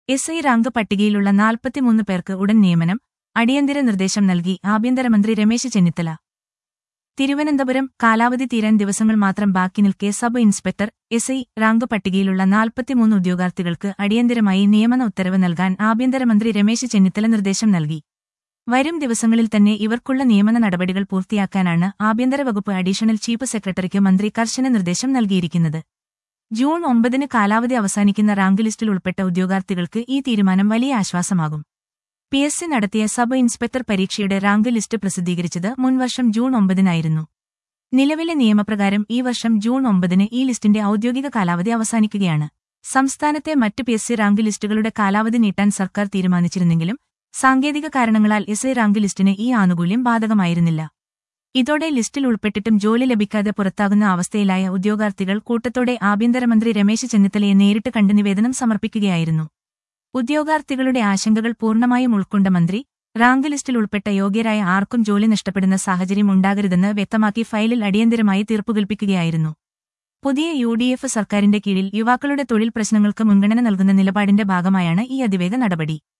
S I rank പട്ടികയിലുള്ള നാൽപ്പത്തിമൂന്ന് പേർക്ക് ഉടൻ നിയമനം അടിയന്തര നിർദ്ദേശം നൽകി ആഭ്യന്തരമന്ത്രി രമേശ് ചെന്നിത്തല തിരുവനന്തപുരം കാലാവധി തീരാൻ ദിവസങ്ങൾ മാത്രം ബാക്കി നിൽക്കെ sub inspector S I rank പട്ടികയിലുള്ള നാൽപ്പത്തിമൂന്ന് ഉദ്യോഗാർത്ഥികൾക്ക് അടിയന്തരമായി നിയമന ഉത്തരവ് നൽകാൻ ആഭ്യന്തരമന്ത്രി രമേശ് ചെന്നിത്തല നിർദ്ദേശം നൽകി വരും ദിവസങ്ങളിൽ തന്നെ ഇവർക്കുള്ള നിയമന നടപടികൾ പൂർത്തിയാക്കാനാണ് ആഭ്യന്തര വകുപ്പ് അഡീഷണൽ ചീഫ് സെക്രട്ടറിക്ക് മന്ത്രി കർശന നിർദ്ദേശം നൽകിയിരിക്കുന്നത് ജൂൺ ഒമ്പതിന് കാലാവധി അവസാനിക്കുന്ന റാങ്ക് ലിസ്റ്റിൽ ഉൾപ്പെട്ട ഉദ്യോഗാർത്ഥികൾക്ക് ഈ തീരുമാനം വലിയ ആശ്വാസമാകും പി എസ് സി നടത്തിയ സബ് ഇൻസ്പെക്ടർ പരീക്ഷയുടെ റാങ്ക് ലിസ്റ്റ് പ്രസിദ്ധീകരിച്ചത് മുൻവർഷം ജൂൺ ഒമ്പതിനായിരുന്നു നിലവിലെ നിയമപ്രകാരം ഈ വർഷം ജൂൺ ഒമ്പതിന് ഈ ലിസ്റ്റിന്റെ ഔദ്യോഗിക കാലാവധി അവസാനിക്കുകയാണ് സംസ്ഥാനത്തെ മറ്റ് പി എസ് സി റാങ്ക് ലിസ്റ്റുകളുടെ കാലാവധി നീട്ടാൻ സർക്കാർ തീരുമാനിച്ചിരുന്നെങ്കിലും സാങ്കേതിക കാരണങ്ങളാൽ എസ് ഐ റാങ്ക് ലിസ്റ്റിന് ഈ ആനുകൂല്യം ബാധകമായിരുന്നില്ല ഇതോടെ ലിസ്റ്റിൽ ഉൾപ്പെട്ടിട്ടും ജോലി ലഭിക്കാതെ പുറത്താകുന്ന അവസ്ഥയിലായ ഉദ്യോഗാർത്ഥികൾ കൂട്ടത്തോടെ ആഭ്യന്തരമന്ത്രി രമേശ് ചെന്നിത്തലയെ നേരിട്ട് കണ്ട് നിവേദനം സമർപ്പിക്കുകയായിരുന്നു ഉദ്യോഗാർത്ഥികളുടെ ആശങ്കകൾ പൂർണ്ണമായും ഉൾക്കൊണ്ട മന്ത്രി റാങ്ക് ലിസ്റ്റിൽ ഉൾപ്പെട്ട യോഗ്യരായ ആർക്കും ജോലി നഷ്ടപ്പെടുന്ന സാഹചര്യം ഉണ്ടാകരുതെന്ന് വ്യക്തമാക്കി ഫയലിൽ അടിയന്തരമായി തീർപ്പുകൽപ്പിക്കുകയായിരുന്നു പുതിയ യു ഡി എഫ് സർക്കാരിന്റെ കീഴിൽ യുവാക്കളുടെ തൊഴിൽ പ്രശ്നങ്ങൾക്ക് മുൻഗണന നൽകുന്ന നിലപാടിന്റെ ഭാഗമായാണ് ഈ അതിവേഗ നടപടി